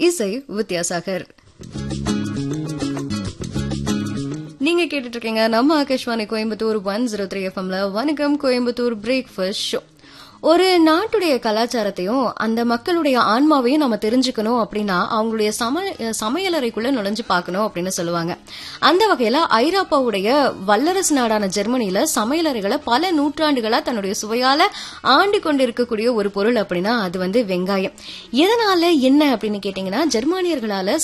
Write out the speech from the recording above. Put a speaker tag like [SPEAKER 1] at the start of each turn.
[SPEAKER 1] இசை வித்யாசாகர் நீங்க கேட்டுட்டு இருக்கீங்க நம்ம Akashvani Coimbatore one zero three எஃப்எம்ல வணக்கம் கோயம்புத்தூர் பிரேக்ஃபாஸ்ட் ஷோ ஒரு நாட்டுடைய கலாச்சாரத்தையும் அந்த மக்களுடைய ஆன்மாவையும் நம்ம தெரிஞ்சுக்கணும் அப்படின்னா அவங்களுடைய சம சமையலறைக்குள்ள நுழைஞ்சு பார்க்கணும் அப்படின்னு சொல்லுவாங்க அந்த வகையில ஐரோப்பாவுடைய வல்லரசு நாடான ஜெர்மனியில சமையலறைகளை பல நூற்றாண்டுகளா தன்னுடைய சுவையால ஆண்டு கொண்டிருக்கக்கூடிய ஒரு பொருள் அப்படின்னா அது வந்து வெங்காயம் எதனால என்ன அப்படின்னு கேட்டீங்கன்னா ஜெர்மானியர்களால